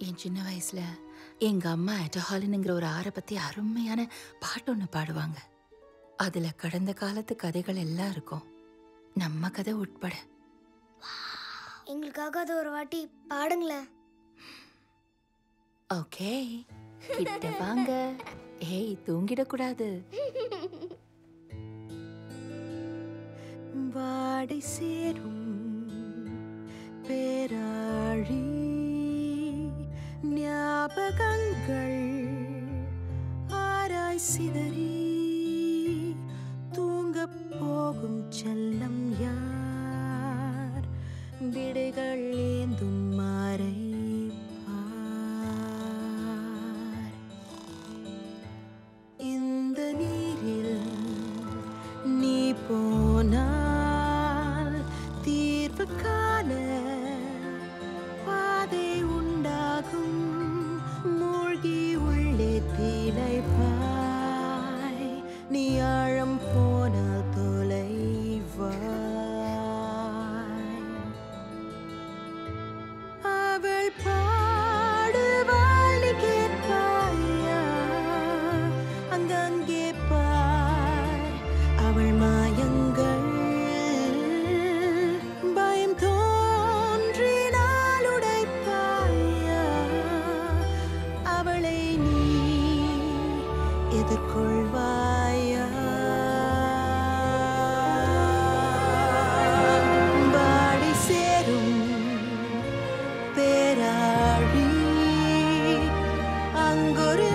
என் சின்ன வயசுல எங்க அம்மா எட்டஹாலினுங்கிற ஒரு ஆறை பத்தி அருமையான பாட்டு ஒன்று பாடுவாங்க அதுல கடந்த காலத்து கதைகள் எல்லாம் இருக்கும் நம்ம கதை உட்பட எங்களுக்காக அது ஒரு வாட்டி பாடுங்களேன் ஓகே கிட்ட வாங்க ஏய் தூங்கிடக்கூடாது வாடை சேரும் பேராழி ஞாபகங்கள் ஆராய் சிதறி தூங்கப் போகும் செல்லம் யார் விடைகள் ஏந்தும் மாறை பார் இந்த நீரில் நீ போனால் தீர்வு காண பாதை உண்டாகும் மூழ்கி உள்ளே திளைப்பாய் நீ ஆழம் போனால் தொலைவாய் அவள் பாடுவாள் நீ கேட்பாயா அங்கங்கே பார் அவள் மாயங்கள் பயம் தோன்றினால் உடைப்பாயா அவளை நீ எதிர்கொள்வாயா பாடி சேரும் பேராழி அங்கொரு